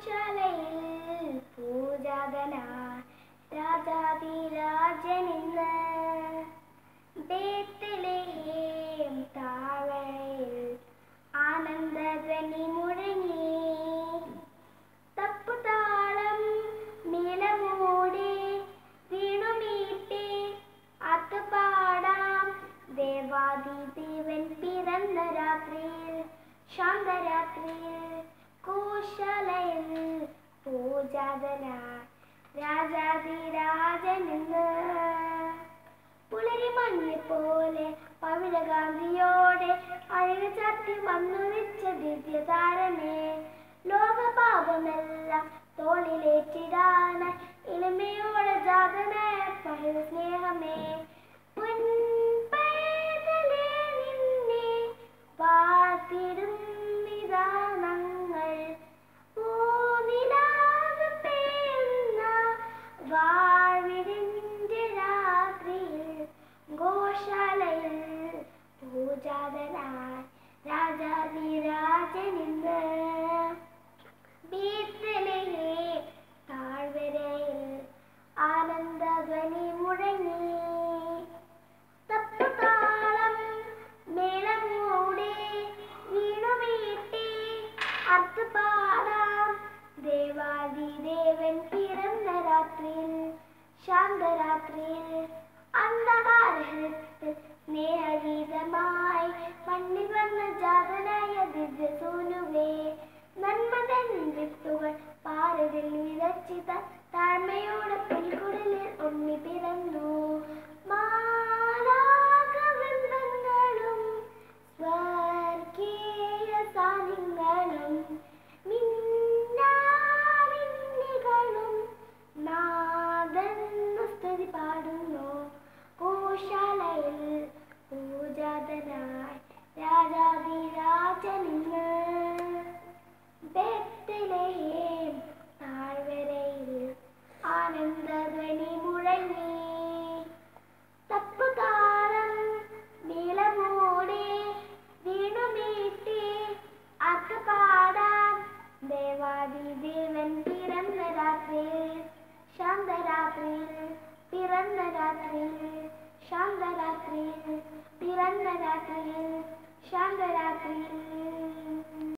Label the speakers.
Speaker 1: ഗോശാലയിൽ പൂജാതനായി രാജാതിരാജനിന്ന് Bethlehem താഴ്വരയിൽ ആനന്ദധ്വനി മുഴങ്ങി തപ്പുതാളം നിലമൂടി വീണുമീട്ടി അത്തുപാടാം ദേവാദിദേവൻ പിറന്ന രാത്രിയിൽ ശാന്തരാത്രിയിൽ കൂശലയിൽ പൂജാതനായി രാജാതിരാജനെന്ന് പുലരി മഞ്ഞ് പോലെ പവിഴകാന്തിയോടെ അഴക് ചാർത്തി വന്നു വെച്ച ദിവ്യതാരനെ ലോകപാപമെല്ലാം തോളിലേറ്റിടാനായി എളിമയോടെ ജാതനായ പഴയ സ്നേഹമേ മുൻപൈതലേ നിന്നെ വാഴ്ത്തിടുന്നിതാ ഞങ്ങൾ പൂനിലാവ് പേർന്ന വാഴ്വിടിന്റെ രാത്രിയിൽ ഗോശാലയിൽ പൂജാതനായി രാജാതിരാജനിന്ന് ബീത്തലയെ താഴ്വരയിൽ ആനന്ദധ്വനി മുഴങ്ങി തപ്പുതാളം മേളം മൂടി വീണുമീട്ടി അർത്ഥപാടാം ദേവാദിദേവൻ പിറന്ന രാത്രിയിൽ ശാന്തരാത്രിയിൽ അന്ധകാരത്ത് സ്നേഹഗീതമായി മണ്ണിൽ വന്ന ജാതനായ ദിവ്യസൂനുവേ നന്മതൻ വിത്തുകൾ പാരതിൽ വിതച്ചിത താഴ്മയോടെ പുൽക്കുടലിൽ ഉണ്ണി പിറന്നു മാലാകവൃന്ദങ്ങളും സ്വർഗീയ സാന്നിധ്യങ്ങളും മിന്നാമിന്നികളും നാദന്നു സ്തുതി പാടുന്നു ഗോശാലയിൽ പൂജാതനായി രാജാതിരാജനിന്ന് ബെത്ലഹേം താഴ്വരയിൽ ആനന്ദധ്വനി മുഴങ്ങി തപ്പുകാലം നീളമൂടി വീണുമീട്ടി അക്കപാടാം ദേവാദിദേവൻ പിറന്ന രാത്രിയിൽ ശാന്തരാത്രിയിൽ പിറന്ന രാത്രിയിൽ ശാന്തരാത്രിയിൽ പിറന്ന രാത്രിയിൽ ശാന്തരാത്രിയിൽ